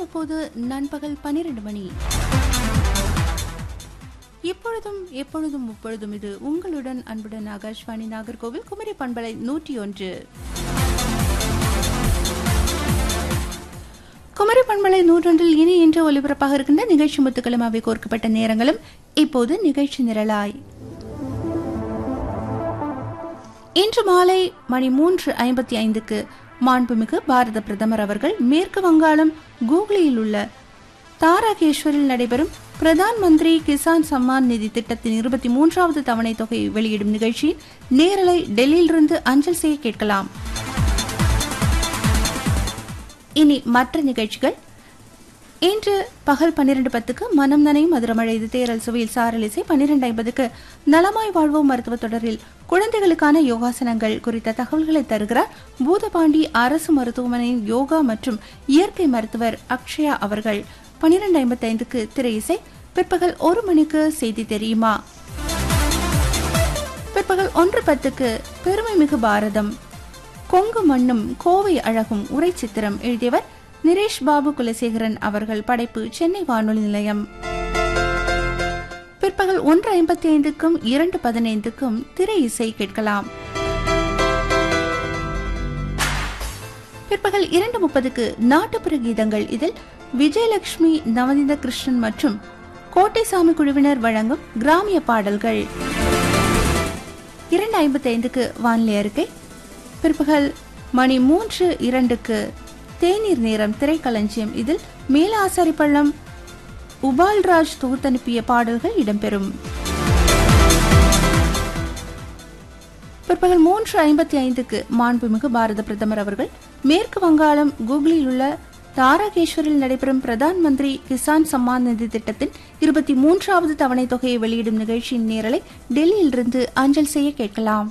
இப்போது நண்பகல் பனிரெண்டு மணி இப்பொழுதும் எப்பொழுதும் முப்பொழுதும் இது உங்களுடன் அன்புடன் ஆகாஷ்வாணி நாகர்கோவில் குமரி பண்பலை நூற்றி ஒன்று குமரி பண்பலை நூற்றொன்றில் இனி இன்று ஒலிபரப்பாக இருக்கின்ற நிகழ்ச்சி முத்துக்களும் அவை கோர்க்கப்பட்ட நேரங்களும் இப்போது நிகழ்ச்சி நிரலாய் இன்று மாலை மணி மூன்று ஐம்பத்தி ஐந்துக்கு மாண்புமிகு பாரத பிரதமர் அவர்கள் மேற்கு வங்காளம் கூகுளியில் உள்ள தாராகேஸ்வரில் நடைபெறும் பிரதான் மந்திரி கிசான் சம்மான் நிதி திட்டத்தின் இருபத்தி மூன்றாவது தவணை தொகையை வெளியிடும் நிகழ்ச்சியில் நேரலை டெல்லியிலிருந்து அஞ்சல் செய்ய கேட்கலாம் இனி மற்ற நிகழ்ச்சிகள் இன்று பகல் பன்னிரண்டு பத்துக்கு மனம் நனையும் மதுரமழை இது தேரல் சுவையில் சாரல் இசை பன்னிரண்டு ஐம்பதுக்கு நலமாய் வாழ்வோம் மருத்துவ தொடரில் குழந்தைகளுக்கான யோகாசனங்கள் குறித்த தகவல்களை தருகிறார் பூதபாண்டி அரசு மருத்துவமனையின் யோகா மற்றும் இயற்கை மருத்துவர் அக்ஷயா அவர்கள் பன்னிரண்டு ஐம்பத்தி ஐந்துக்கு திரை இசை பிற்பகல் ஒரு மணிக்கு செய்தி தெரியுமா பிற்பகல் ஒன்று பத்துக்கு பெருமை மிகு பாரதம் கொங்கு மண்ணும் கோவை அழகும் உரை சித்திரம் எழுதியவர் நிரேஷ் பாபு குலசேகரன் அவர்கள் படைப்பு சென்னை வானொலி நிலையம் பிற்பகல் ஒன்று ஐம்பத்தி ஐந்துக்கும் இரண்டு பதினைந்துக்கும் திரை இசை கேட்கலாம் பிற்பகல் இரண்டு முப்பதுக்கு நாட்டுப்புற கீதங்கள் இதில் விஜயலட்சுமி நவநீத கிருஷ்ணன் மற்றும் கோட்டைசாமி குழுவினர் வழங்கும் கிராமிய பாடல்கள் இரண்டு ஐம்பத்தி ஐந்துக்கு வானிலை அறிக்கை பிற்பகல் மணி மூன்று இரண்டுக்கு தேநீர் நேரம் திரைக்களஞ்சியம் இதில் மேலாசாரிப்பள்ளம் உபால்ராஜ் தொகுத்தனுப்பிய பாடல்கள் இடம்பெறும் பிற்பகல் மூன்று ஐம்பத்தி ஐந்துக்கு மாண்புமிகு பாரத பிரதமர் அவர்கள் மேற்கு வங்காளம் கூகுளில் உள்ள தாராகேஸ்வரில் நடைபெறும் பிரதான் மந்திரி கிசான் சம்மான் நிதி திட்டத்தின் இருபத்தி மூன்றாவது தவணை தொகையை வெளியிடும் நிகழ்ச்சியின் நேரலை டெல்லியிலிருந்து அஞ்சல் செய்ய கேட்கலாம்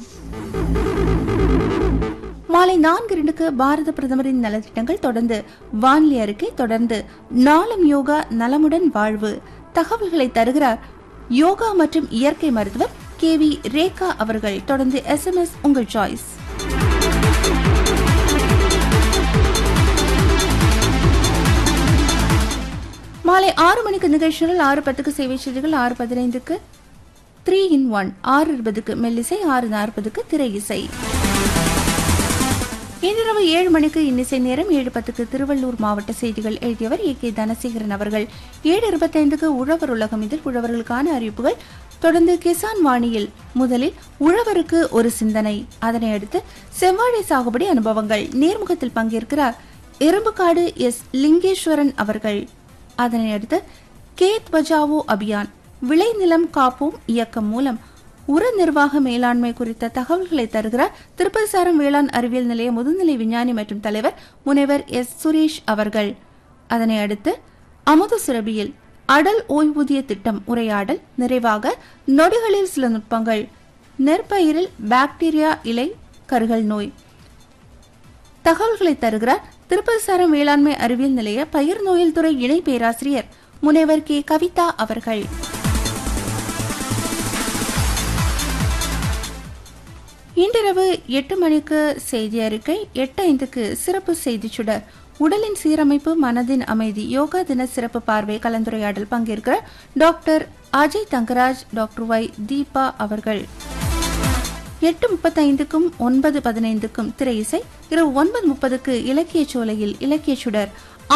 மாலை நான்கு இரண்டுக்கு பாரத பிரதமரின் நலத்திட்டங்கள் தொடர்ந்து வானிலை அறிக்கை தொடர்ந்து நாளும் யோகா நலமுடன் வாழ்வு தகவல்களை தருகிறார் யோகா மற்றும் இயற்கை மருத்துவர் கே வி ரேகா அவர்கள் தொடர்ந்து எஸ்எம்எஸ் உங்கள் சாய்ஸ் மாலை ஆறு மணிக்கு நிகழ்ச்சிகள் ஆறு பத்துக்கு சேவை செய்திகள் ஆறு பதினைந்துக்கு த்ரீ இன் ஒன் ஆறு இருபதுக்கு மெல்லிசை ஆறு நாற்பதுக்கு திரை இசை இன்றிரவு ஏழு மணிக்கு இன்னிசை நேரம் ஏழு பத்துக்கு திருவள்ளூர் மாவட்ட செய்திகள் எழுதியவர் ஏ கே தனசேகரன் அவர்கள் ஏழு இருபத்தைந்துக்கு உழவர் உலகம் இதில் உழவர்களுக்கான அறிவிப்புகள் தொடர்ந்து கிசான் வாணியில் முதலில் உழவருக்கு ஒரு சிந்தனை அதனை அடுத்து செவ்வாழை சாகுபடி அனுபவங்கள் நேர்முகத்தில் பங்கேற்கிறார் எறும்புக்காடு எஸ் லிங்கேஸ்வரன் அவர்கள் அதனை அடுத்து கேத் பஜாவோ அபியான் விளைநிலம் காப்போம் இயக்கம் மூலம் உர நிர்வாக மேலாண்மை குறித்த தகவல்களை தருகிறார் திருப்பதி சாரம் வேளாண் அறிவியல் நிலைய முதுநிலை விஞ்ஞானி மற்றும் தலைவர் முனைவர் எஸ் சுரேஷ் அவர்கள் அதனை அடுத்து அமுத சுரபியில் அடல் ஓய்வூதிய திட்டம் உரையாடல் நிறைவாக நொடிகளில் சில நுட்பங்கள் நெற்பயிரில் பாக்டீரியா இலை கருகல் நோய் தகவல்களை தருகிறார் திருப்பதி சாரம் வேளாண்மை அறிவியல் நிலைய பயிர் நோயல் துறை இணை பேராசிரியர் முனைவர் கே கவிதா அவர்கள் இன்றிரவு எட்டு மணிக்கு செய்தி அறிக்கை எட்டு ஐந்துக்கு சிறப்பு செய்தி சுடர் உடலின் சீரமைப்பு மனதின் அமைதி யோகா தின சிறப்பு பார்வை கலந்துரையாடல் பங்கேற்கிற doctor Ajay Thangaraj doctor Y Deepa அவர்கள் எட்டு முப்பத்தைந்துக்கும் ஒன்பது பதினைந்துக்கும் திரை இசை இரவு ஒன்பது முப்பதுக்கு இலக்கிய சோலையில் இலக்கிய சுடர்